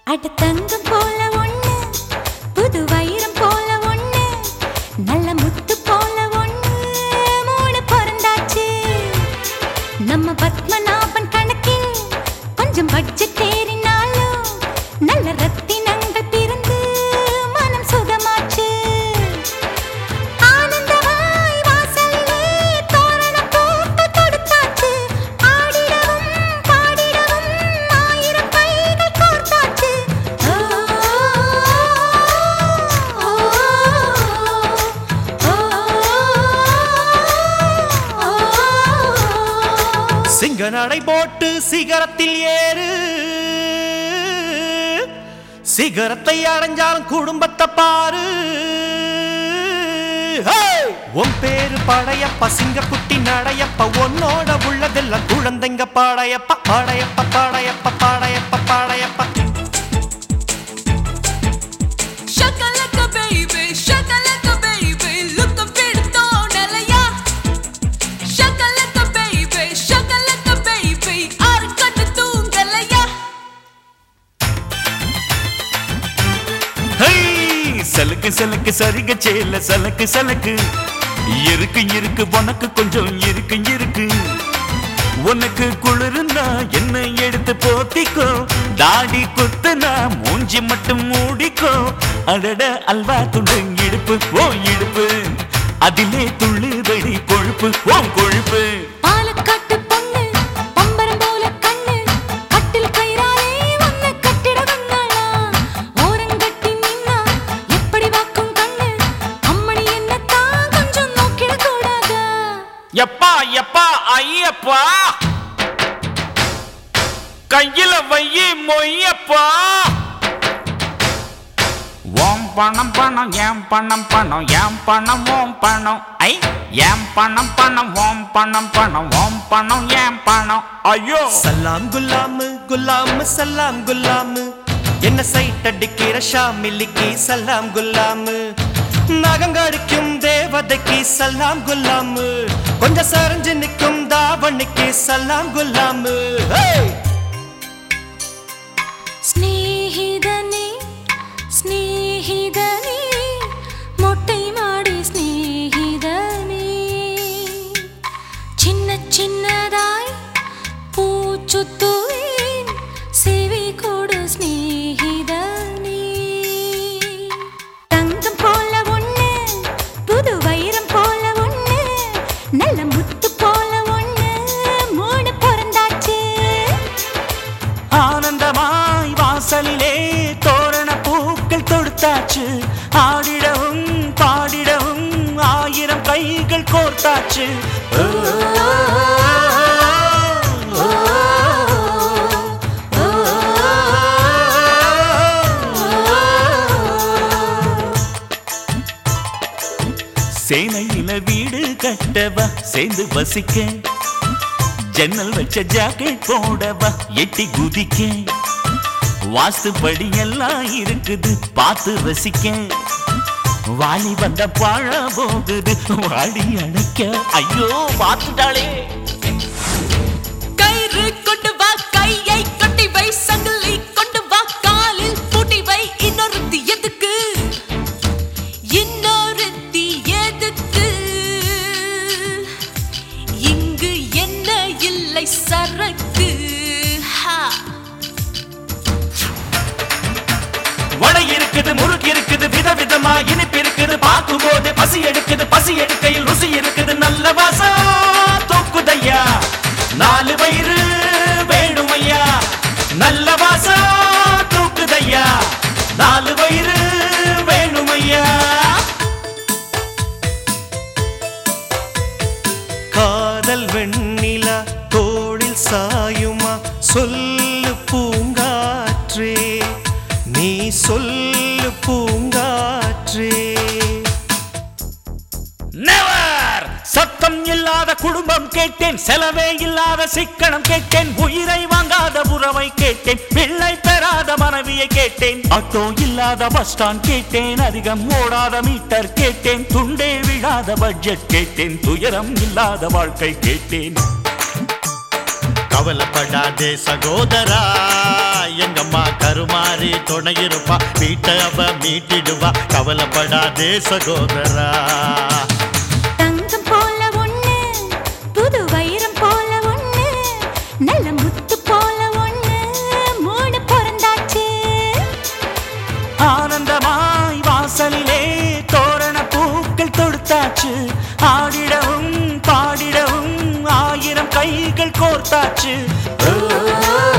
அட தங்கம் போல ஒண்ணு புது வைரம் போல ஒண்ணு நல்ல முத்து போல ஒண்ணு மூணு பிறந்தாச்சு நம்ம பத்மநாபன் கணக்கில் கொஞ்சம் பட்ஜெட் ஏறினாலும் நல்ல ரத்தினங்கள் பிறந்து மனம் சுகமாச்சு ஆனந்தமாய் வாசலிலே தோரணம் போட்டு கொடுத்தாச்சு ஆடிடவும் பாடிடவும் ஆயிரம் கைகள் கோர்த்தாச்சு ஓ, ஓ, ஓ, ஓ. சிங்க நடை போட்டு சிகரத்தில் ஏறு சிகரத்தை அடைஞ்சாலும் குடும்பத்தை பாரு ஹே! உன் பேரு படையப்பா சிங்க குட்டி நடையப்பா உன்னோட உள்ளதெல்லாம் குழந்தைங்க Padayappa Padayappa Padayappa Padayappa Padayappa Shakalaka baby, shakalaka baby, look a bit tonelaya. Shakalaka baby, shakalaka baby, arkatu tungalaya. ஹை! சலுக்கு சலுக்கு சரிக சேல சலக்கு சலக்கு இருக்கு இருக்கு உனக்கு கொஞ்சம் இருக்கு இருக்கு உனக்கு குளிருந்தா என்ன எடுத்து போத்திக்கோ தாடி குத்துனா மூஞ்சி மட்டும் மூடிக்கோ அடட அல்வா துண்டு இடுப்பு ஓ இடுப்பு அதிலே துள்ளுதடி கொழுப்பு ஓ கொழுப்பு பாலக்காட்டு பொண்ணு பம்பரம் போல கண்ணு கட்டில் கயிறாலே உன்னை கட்டிட வந்தாளா ஓரங்கட்டி நின்னா எப்படி வாக்கும் கண்ணு அம்மணி என்னத்தான் கொஞ்சம் நோக்கிட கூடாதா எப்பா எப்பா ஐயப்பா கையில வையி மொய்யப்பா ஓம் பணம் பணம் ஏம் பணம் பணம் ஏம் பணம் ஓம் பணம் ஐ ஏம் பணம் பணம் ஓம் பணம் பணம் ஓம் பணம் ஏம் பணம் ஐயோ சலாம் குல்லாமு குல்லாமு சலாம் குல்லாமு என்ன சைட் அடிக்கிற ஷாமிலிக்கு சலாம் குல்லாமு நகங்கடிக்கும் தேவதைக்கு சலாம் குல்லாமு கொஞ்சம் சரிஞ்சு நிற்கும் தாவணிக்கு சலாம் குல்லாமு ஹேய்! സ്നേഹിതനേ സ്നേഹിതനേ മൊട്ടை മാടി സ്നേഹിതനേ சின்ன சின்னதாய் பூச்சுத்துவேன் செவி கொடு ஸ்நேகிதனே தங்கம் போல ஒண்ணு புது வைரம் போல ஒண்ணு நல்ல முத்து போல ஒண்ணு மூணு பிறந்தாச்சு ஆனந்தமாய் வாசலிலே தோரண பூக்கள் தொடுத்தாச்சு ஆடிடவும் பாடிடவும் ஆயிரம் கைகள் கோர்த்தாச்சு ஓ, ஓ, ஓ, சேனையில வீடு கட்டவா சேர்ந்து வசிக்க ஜன்னல் வச்ச ஜாக்கெட் போடவா எட்டி குதிக்க வாஸ்துபடி எல்லாம் இருக்குது பார்த்து ரசிக்க வாலி வந்த பாழ போகுது வாடி அணைக்க ஐயோ பார்த்துட்டாளே கயிறு கொண்டு வா கையை கட்டி வை சங்கிலி கொண்டு வா காலில் பூட்டி வை இன்னொருத்தி எதுக்கு இன்னொருத்தி எதுக்கு இங்கு என்ன இல்லை சரக்கு ஹா வடை இருக்குது முறுக்கு இருக்குது விதவிதமா இனிப்பு இருக்குது பார்க்கும்போது பசி எடுக்குது பசி எடுக்கையில் ருசி இருக்குது நல்ல வாசம் தூக்குதையா நாலு வயிறு வேணுமையா நல்ல வாசம் தூக்குதையா நாலு வயிறு வேணுமையா காதல் வெண்ணிலா தோளில் சாயுமா சொல்லு பூங்காற்றே நீ சொல்லு பூங்காற்றே நெவர் சத்தம் இல்லாத குடும்பம் கேட்டேன் செலவே இல்லாத சிக்கனம் கேட்டேன் உயிரை வாங்காத உறவை கேட்டேன் பிள்ளை பெறாத மனைவியை கேட்டேன் ஆட்டோ இல்லாத பஸ் ஸ்டாண்ட் கேட்டேன் அதிகம் ஓடாத மீட்டர் கேட்டேன் துண்டே விழாத பட்ஜெட் கேட்டேன் துயரம் இல்லாத வாழ்க்கை கேட்டேன் கவலைப்படாதே சகோதரா எங்கம்மா கரு கருமாறி துணை இருப்பா வீட்டை அவ மீட்டிடுவா கவலைப்படாதே சகோதரா தங்கம் போல ஒண்ணு புது வைரம் போல ஒண்ணு நல்ல முத்து போல ஒண்ணு மூணு பிறந்தாச்சு ஆனந்தமாய் வாசலிலே தோரண பூக்கள் தொடுத்தாச்சு ஆடிடவும் பாடிடவும் ஆயிரம் கைகள் கோர்த்தாச்சு ஓ